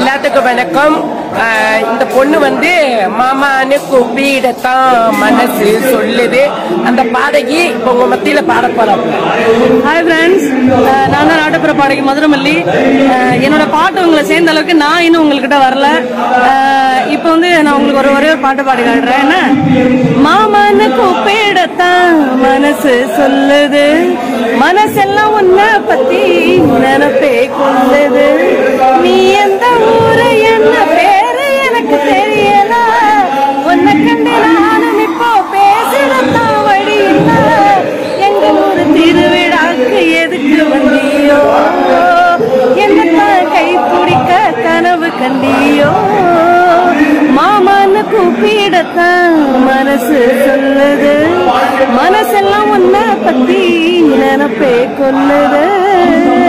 எல்லாத்துக்கும் வணக்கம் ஆஹ் இந்த பொண்ணு வந்து மாமான்னு கூப்பிடத்தான் மனசு சொல்லுது அந்த பாடகி இப்ப உங்க மத்தியில பாட போறோம் ஹாய் ஃப்ரெண்ட்ஸ் நான் தான் நாட்டுப்புற பாடகி மதுரமல்லி அஹ் என்னோட பாட்டு உங்களை சேர்ந்த அளவுக்கு நான் இன்னும் உங்கள்கிட்ட வரல அஹ் இப்போ வந்து நான் உங்களுக்கு ஒரு ஒரே ஒரு பாட்டு பாடி காட்டுறேன் என்ன மாமன்னு கூப்பிடத்தான் மனசு சொல்லுது மனசெல்லாம் உன்னை பத்தி நினைப்பே கொள்ளுது நீ எந்த ஊரு என்ன பேரு எனக்கு தெரியல உன்னை கண்டு நானும் இப்போ பேசுறதான் வழி இல்ல எங்க ஊரு திருவிழாக்கு எதுக்கு வந்தியோ என்னத்தான் கை பிடிக்க கனவு கண்டியோ மாமான்னு கூப்பிடத்தான் மனசு சொல்லுது மனசெல்லாம் உன்னை பத்தி நினைப்பே கொல்லுது